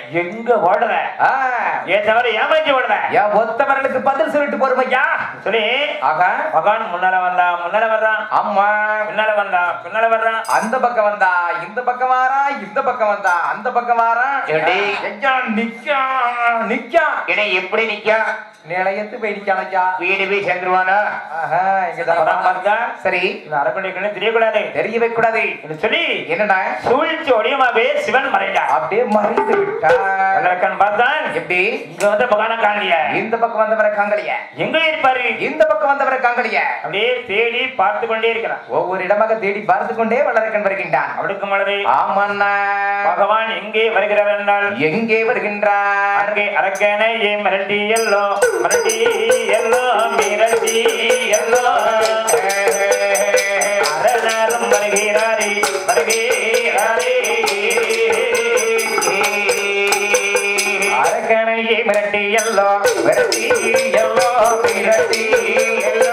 எங்க ஓடுற ஆ, ஏன் தவிர ஏமாற்றி ஓடுற என் ஒத்தவர்களுக்கு பதில் சொல்லிட்டு போருமையா சொல்லி ஆகா பகவான் முன்னால வந்தா முன்னால வர்றான் அம்மா பின்னால வந்தா பின்னால வர்றான் அந்த பக்கம் வந்தா இந்த பக்கம் வாரா இந்த பக்கம் வந்தா அந்த பக்கம் வாரா ஏடி? ஐயா நிக்கா நிக்கா இனி எப்படி நிக்கா நிலையத்து போய் நிக்கான் ஐயா வீடு போய் சேர்ந்துருவானா ஆஹா இங்க பகவான் பார்த்தா சரி இவன் அரண்மனை கண்ணு தெரியக்கூடாது தெரிய வைக்க கூடாது என்று சொல்லி என்னடா சூழ்ச்சி ஒடியமாவே சிவன் மறைஞ்சான் அப்படியே மறைந்து விட்டா கண்ணன் பார்த்தான் எப்படி இங்க வந்து பகவான காணலைய இந்த பக்கம் வந்தவரை காங்கலிய எங்க இருப்பாரு இந்த பக்கம் வந்தவரை காங்கலிய அப்படியே தேடி பார்த்து கொண்டே இருக்கிறான் ஒவ்வொரு இடமாக தேடி பார்த்து கொண்டே வளரக்கன் வருகின்றான் அவளுக்கு மலரே ஆமண்ணா பகவான் எங்கே வருகிறார் என்றால் எங்கே வருகின்றார் அங்கே அரக்கனை மிரட்டி எல்லோ மிரட்டி எல்லோ மிரட்டி எல்லோ அரணரும் வருகிறாரே வருகிறாரே அரக்கனையை மிரட்டி எல்லோ மிரட்டி எல்லோ மிரட்டி எல்லோ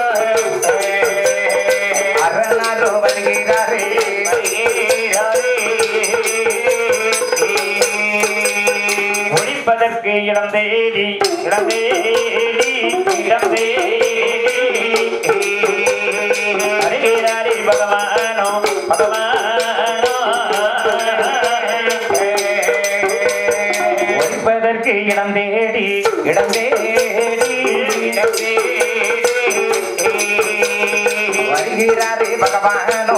அரணாரோ வருகிறாரே ஒழிப்பதற்கு இடம் தேடி இடம் தேடி இடம் தேடி வருகிறாரே பகவானோ பகவானோ ஒழிப்பதற்கு இடம் தேடி இடம் தேடி இடம் தேடி வருகிறாரே பகவானோ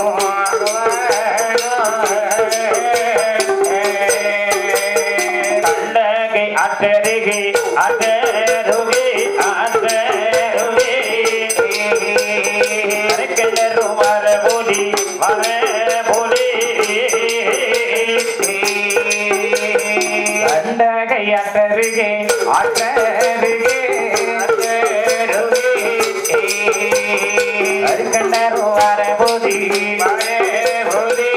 கண்டகை ஆற்றருகே ஆற்றருகே ஆற்றருகே அரக்கல்லரும் வரபோலி வரபோலி கண்டகை ஆற்றருகே ஆற்றருகே ஆற்றருகே அருக்கண்டரும் வரபோலி வரபோலி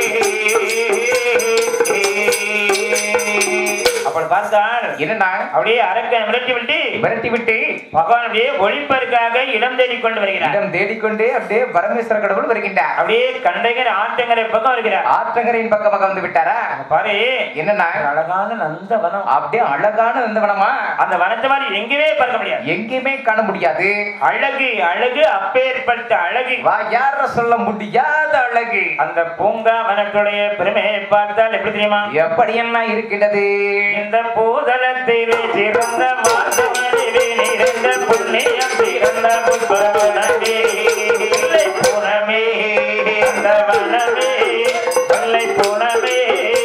அப்படி பார்த்தால் என்னடா அப்படியே அரக்கன் மிரட்டி விட்டு விரட்டி விட்டு பகவான் அப்படியே ஒழிப்பதற்காக இடம் தேடி கொண்டு வருகிறார் இடம் தேடிக்கொண்டே அப்படியே பரமேஸ்வர கடவுள் வருகின்றார் அப்படியே கண்டைகர் ஆற்றங்கரை பக்கம் வருகிறார் ஆற்றங்கரையின் பக்கமாக வந்து விட்டாரா பாரு என்னன்னா அழகான நந்தவனம் அப்படியே அழகான நந்தவனமா அந்த வனத்தை மாதிரி எங்கேயுமே பார்க்க முடியாது எங்கேயுமே காண முடியாது அழகு அழகு அப்பேற்பட்ட அழகு வா யார சொல்ல முடியாத அழகு அந்த பூங்கா வனத்துடைய பெருமையை பார்த்தால் எப்படி தெரியுமா எப்படி என்ன இருக்கின்றது இந்த பூதளத்திலே சிறந்த மாதவனிலே நிறைந்த புண்ணியம் சிறந்த புஷ்பவனமே இல்லை பூனமே அந்த வனமே வெள்ளை பூனமே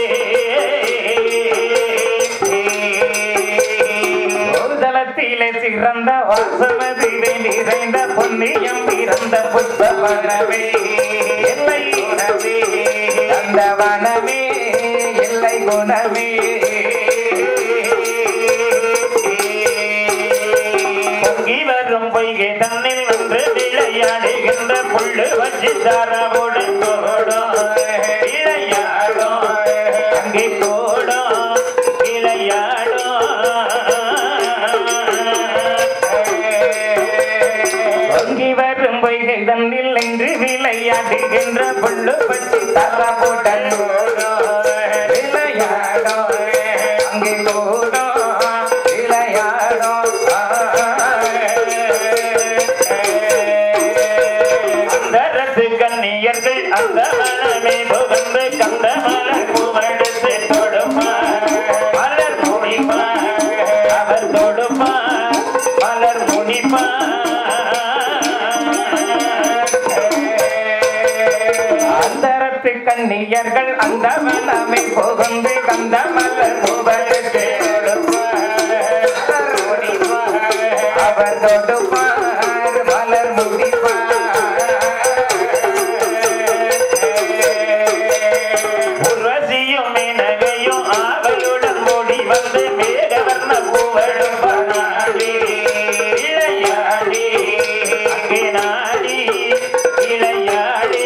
பூதளத்திலே சிறந்த வாசவதிலே நிறைந்த புண்ணியம் பிறந்த புஷ்பவனமே இல்லை குணமே அந்த வனமே எல்லை குணமே பொங்கி வரும் பொய்கை தன்னில் வந்து விளையாடுகின்ற புல்லு வச்சு தாரவுடன் தோடும் விளையாடும் அங்கே தோடும் விளையாடும் பொங்கி வரும் பொய்கை தன்னில் என்று விளையாடுகின்ற புல்லு வச்சு தாரவுடன் தோடும் விளையாடும் அங்கே கூடும் விளையாடும் அந்தரத்து கண்ணியர்கள் அந்த மனமே புகழ்ந்து கந்த மலர் பூவெடுத்து தொடுப்பார் மலர் முடிப்பார் அவர் தொடுப்பார் மலர் முடிப்பார் அந்தரத்து கண்ணியர்கள் அந்த மனமே புகழ்ந்து கந்த மலர் பூவெடுத்து தொடுப்பார் மலர் முடிப்பார் அவர் தொடுப்பார் மலர் முடிப்பார் உர்வசியும் மேனகையும் ஆவலுடன் ஓடி வந்து மேகவர்ண பூவழும் பாடி இளையாடி அங்கே நாடி இளையாடி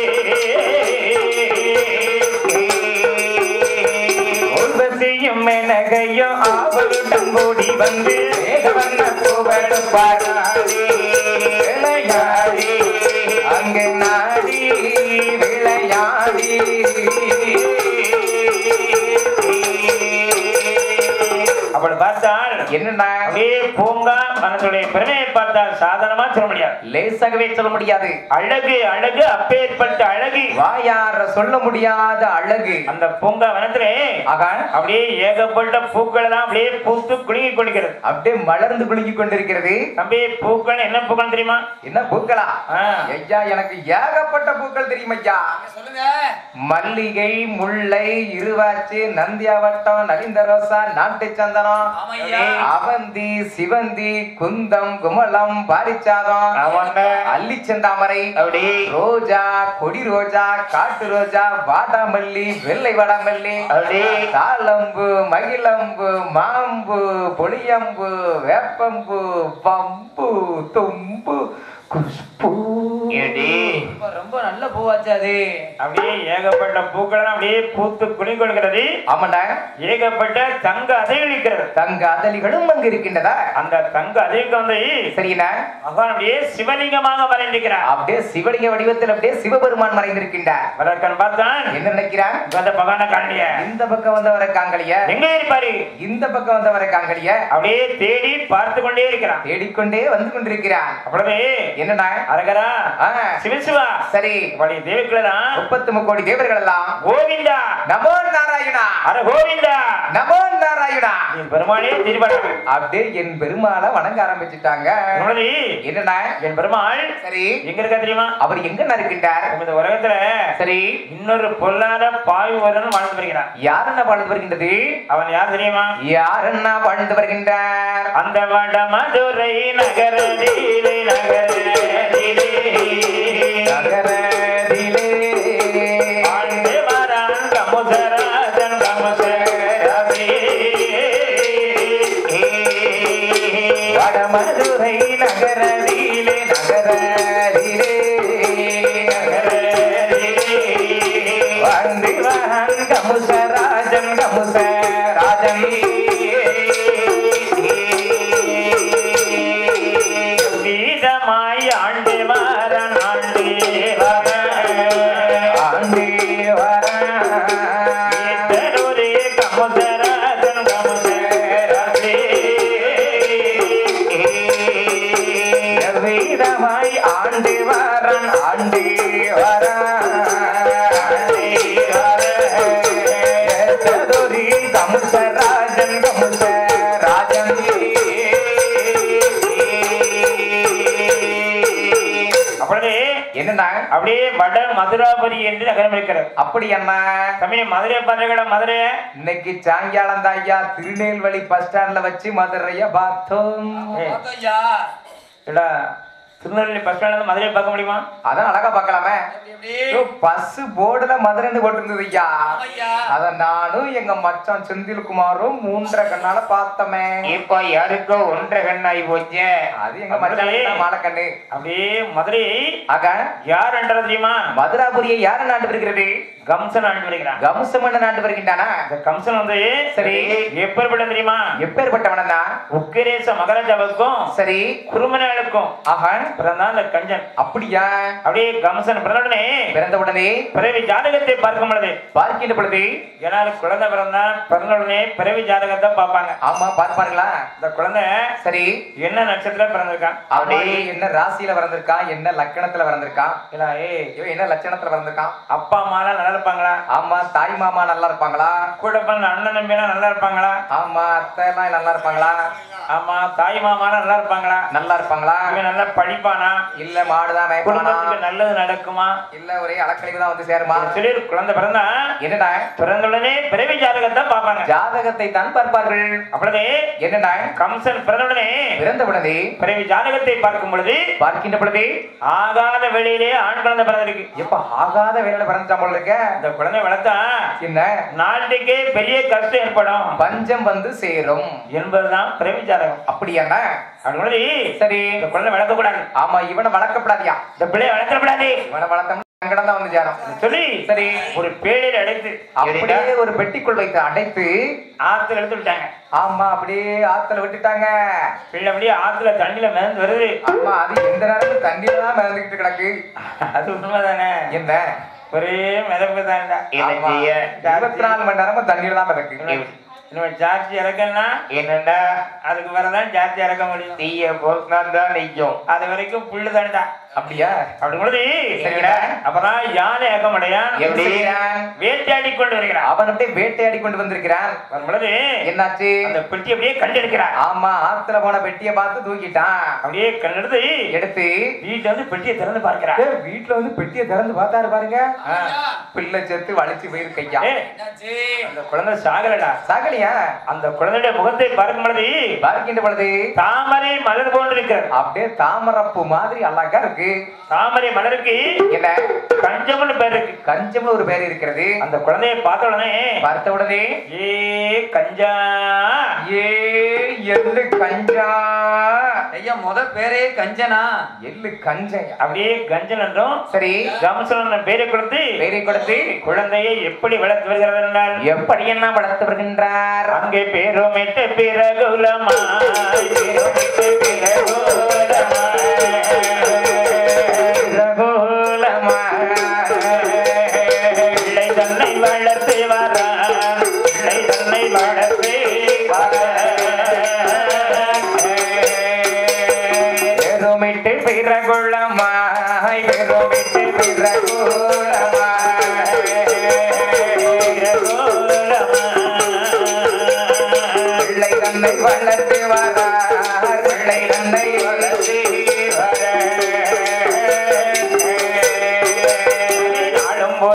உர்வசியும் மேனகையும் ஆவலுடன் ஓடி வந்து மேகவர்ண பூவழும் பாடி இளையாடி அங்கே நாடி விளையாடி அப்படி பார்த்தால் என்னண்ணா அப்படியே பூங்கா மனசுடைய பெருமையை பார்த்தால் சாதாரணமா சொல்ல முடியாது லேசாகவே சொல்ல முடியாது அழகு அழகு அப்பேற்பட்ட அழகு வாயார சொல்ல முடியாத அழகு அந்த பூங்கா வனத்திலே ஆக அப்படியே ஏகப்பட்ட பூக்கள் எல்லாம் அப்படியே பூத்து குலுங்கி கொள்கிறது அப்படியே மலர்ந்து குலுங்கி கொண்டிருக்கிறது தம்பி பூக்கள் என்ன பூக்கள் தெரியுமா என்ன பூக்களா ஆ. ஐயா எனக்கு ஏகப்பட்ட பூக்கள் தெரியும் ஐயா சொல்லுங்க மல்லிகை முல்லை இருவாச்சு நந்தியாவட்டம் நலிந்த ரோசா நாட்டு சந்தனம் ஆமையா. அவந்தி சிவந்தி குந்தம் குமலம் பாரிச்சாதம் ஆமாங்க. அல்லி செந்தாமரை அப்படி ரோஜா கொடி ரோஜா காட்டு ரோஜா வாடாமல்லி வெள்ளை வாடாமல்லி அப்படி தாளம்பு மகிழம்பு மாம்பு பொளியம்பு வேப்பம்பு பம்பு தும்பு குஷ்பு ஏடி ரொம்ப ரொம்ப நல்ல பூவாச்சு அது அப்படியே ஏகப்பட்ட பூக்கள் எல்லாம் அப்படியே பூத்து குலுங்கி கொள்கிறது ஆமாண்டா ஏகப்பட்ட தங்க அதிகள் இருக்கிறது தங்க அதலிகளும் அங்கு இருக்கின்றதா அந்த தங்க அதிக வந்து சரிண்ணா மகான் அப்படியே சிவலிங்கமாக வரைந்திருக்கிறார் அப்படியே சிவலிங்க வடிவத்தில் அப்படியே சிவபெருமான் மறைந்திருக்கின்றார் வளர்க்கன் பார்த்தான் என்ன நினைக்கிறான் அந்த பகவான காண்டிய இந்த பக்கம் வந்தவரை காங்கலிய எங்க இருப்பாரு இந்த பக்கம் வந்தவரை காங்கலிய அப்படியே தேடி பார்த்து கொண்டே இருக்கிறான் தேடிக்கொண்டே வந்து கொண்டிருக்கிறான் அப்பொழுது என்னண்ணா அரகரா ஆ, சிவசிவா சரி அப்படி தேவிகளெல்லாம் முப்பத்து முக்கோடி தேவர்கள் எல்லாம் கோவிந்தா நமோ நாராயணா அர கோவிந்தா நமோ நாராயணா நீ பெருமாளே திருப்பாடு அப்படியே என் பெருமாளை வணங்க ஆரம்பிச்சுட்டாங்க என்னண்ணா என் பெருமாள் சரி எங்க இருக்கா தெரியுமா அவர் எங்க இருக்கின்றார் இந்த உலகத்துல சரி இன்னொரு பொல்லாத பாய் வருன்னு வாழ்ந்து வருகிறான் யார் என்ன வாழ்ந்து வருகின்றது அவன் யார் தெரியுமா யார் என்ன வாழ்ந்து வருகின்றார் அந்த வட மதுரை நகரதிலே நகரதிலே நகரதிலே வாழ்ந்து வரான் கமுசராஜன் கமுசராஜே. வடமதுரை நகரதிலே நகரதிலே வாழ்ந்து வரான் கமுசராஜன் கமுசராஜன் வீதமாய் ஆண்டு வாரன் ஆண்டு வாரன். ஆண்டே வர வீட்டரொரே கமுசராஜன் கமுசராஜே. வீரமாய் ஆண்டு வரன் ஆண்டு வர சதுரி கமுசராஜன் கமுசராஜன் அப்பொழுது என்னண்ணா அப்படியே வட மதுராபுரி என்று நகரம் இருக்கிறது அப்படி என்ன சமயம் மதுரை பாருங்கள மதுரை இன்னைக்கு சாயங்காலம் தான் ஐயா திருநெல்வேலி பஸ் ஸ்டாண்ட்ல வச்சு மதுரைய பார்த்தோம் ஏய். பார்த்தோம்யா. இல்ல திருநெல்வேலி பஸ் ஸ்டாண்ட் மதுரையை பார்க்க முடியுமா அதான் அழகா பார்க்கலாமே எப்படி எப்படி? பஸ் போர்டுல மதுரைன்னு போட்டிருந்தது ஐயா ஆமையா. அத நானும் எங்க மச்சான் செந்தில்குமாரும் மூன்றரை கண்ணால பார்த்தோமே இப்போ யாருக்கோ ஒன்றரை கண்ணாய் போச்சு அது எங்க மச்சான் மாலக்கண்ணு அப்படியே மதுரை ஆக யார் என்றது தெரியுமா மதுராபுரியை யார நாட்டு வருகிறது கம்சன் ஆண்டு வருகிறான் கம்சமன்ன நாட்டு வருகின்றானா இந்த கம்சன் வந்து சரி. எப்பேற்பட்ட தெரியுமா எப்பேற்பட்டவனா உக்கிரேச மகாராஜாவுக்கும் சரி குருமனாளுக்கும் ஆஹா பிறந்தான் இந்த கஞ்சன் அப்படியா அப்படியே கம்சன் பிறந்த உடனே பிறந்த உடனே பிறவி ஜாதகத்தை பார்க்கும் பொழுது பார்க்கின்ற பொழுது ஏன்னா குழந்தை பிறந்தா பிறந்த உடனே பிறவி ஜாதகத்தை பார்ப்பாங்க ஆமா பார்ப்பார்களா இந்த குழந்தை சரி என்ன நட்சத்திரம் பிறந்திருக்கான் அவனே என்ன ராசியில பிறந்திருக்கான் என்ன லக்கணத்துல பிறந்திருக்கான் இல்ல ஏய் இவன் என்ன லட்சணத்துல பிறந்திருக்கான் அப்பா அம்மாலாம் நல்லா இருப்பாங்களா ஆமா தாய் மாமா நல்லா இருப்பாங்களா கூட பிறந்த அண்ணன் தம்பிலாம் நல்லா இருப்பாங்களா ஆமா அத்தை எல்லாம் நல்லா இருப்பாங்களா ஆமா தாய் மாமாலாம் நல்லா இருப்பாங்களா நல்லா இருப்பாங்களா இவன் நல்லா படிப்பானா இல்ல மாடுதான் மேய்ப்பானா குடும்பத்துக்கு நல்லது நடக்குமா இல்ல ஒரே அலக்கழிவு தான் வந்து சேருமா சொல்லி குழந்தை பிறந்தா என்னடா பிறந்த உடனே பிறவி ஜாதகத்தை பார்ப்பாங்க ஜாதகத்தை தான் பார்ப்பார்கள் அப்படியே என்னடா கம்சன் பிறந்த உடனே பிறந்த உடனே பிறவி ஜாதகத்தை பார்க்கும் பொழுது பார்க்கின்ற பொழுது ஆகாத வெளியிலே ஆண் குழந்தை பிறந்திருக்கு எப்ப ஆகாத வேலையில பிறந்துட்டான் போல இருக்க இந்த குழந்தை வளர்த்தா என்ன நாட்டுக்கே பெரிய கஷ்டம் ஏற்படும் பஞ்சம் வந்து சேரும் என்பதுதான் பிறவி ஜாதகம் அப்படியாண்ணா அப்படி முன்னாடி சரி இந்த குழந்தை வளர்க்க கூடாது ஆமா இவனை வளர்க்கப்படாதியா இந்த பிள்ளைய வளர்க்கப்படாது இவனை வளர்த்தோம்னா சங்கடம் தான் வந்து சேரும் சொல்லி சரி ஒரு பேழையில் அடைத்து அப்படியே ஒரு பெட்டிக்குள் வைத்து அடைத்து ஆத்துல எடுத்து விட்டாங்க ஆமா அப்படியே ஆத்துல விட்டுட்டாங்க பிள்ளை அப்படியே ஆத்துல தண்ணியில மிதந்து வருது ஆமா அது எந்த நேரமும் தண்ணியில தான் மிதந்துகிட்டு கிடக்கு அது உண்மைதானே என்ன ஒரே மிதப்பு தான்டா என்ன ஆமா. செய்ய இருபத்தி நாலு மணி நேரமும் தண்ணியில தான் மிதக்கு இனிமே சார்ஜ் இறக்கணும்னா என்னடா அதுக்கு வரதான் சார்ஜ் இறக்க முடியும் தீய போக்குதான் தான் நிக்கும் அது வரைக்கும் புல்லு தான்டா அப்படியா அப்படி பொழுது சரிடா. அப்பதான் யானை ஏகமடையான் எப்படி எப்படி? செய்கிறான்? வேட்டையாடி கொண்டு வருகிறான் அவன் அப்படியே வேட்டையாடி கொண்டு வந்திருக்கிறான் வரும் பொழுது என்னாச்சு அந்த பெட்டி அப்படியே கண்டெடுக்கிறான் ஆமா ஆத்துல போன பெட்டிய பார்த்து தூக்கிட்டான் அப்படியே கண்டெடுத்து எடுத்து வீட்டுல வந்து பெட்டியை திறந்து பார்க்கிறான் ஏய், வீட்டுல வந்து பெட்டிய திறந்து பார்த்தாரு பாருங்க ஆ, பிள்ளை செத்து வலிச்சு போயிரு கையா ஏய், என்னாச்சு அந்த குழந்தை சாகலடா சாகலியா அந்த குழந்தையுடைய முகத்தை பார்க்கும் பொழுது பார்க்கின்ற பொழுது தாமரை மலர் போன்று இருக்கிறது அப்படியே தாமரப்பூ மாதிரி அழகா இருக்கு தாமரை மலருக்கு என்ன கஞ்சம்னு பேர் இருக்கு கஞ்சம்னு ஒரு பேர் இருக்கிறது அந்த குழந்தையை பார்த்த உடனே பார்த்த உடனே ஏ கஞ்சா ஏ எள்ளு கஞ்சா ஐயா முத பேரே கஞ்சனா எள்ளு கஞ்சையா அப்படியே கஞ்சன் என்றும் சரி கம்சன் பேரை கொடுத்து பேரை கொடுத்து குழந்தையை எப்படி வளர்த்து வருகிறது என்றால் எப்படி என்ன வளர்த்து வருகின்றார் அங்கே பேரோமிட்டு பிறகுலமாய் பேரோமிட்டு பிறகுலமாய் பிள்ளை தன்னை வளர்த்து வரான் பிள்ளை தன்னை வளர்த்து பெருமிட்டு பிறகுள்ளமாய் பெருமிட்டு பிறகுள்ளமாய் பிள்ளை தன்னை வளர்த்து வரார் பிள்ளை தன்னை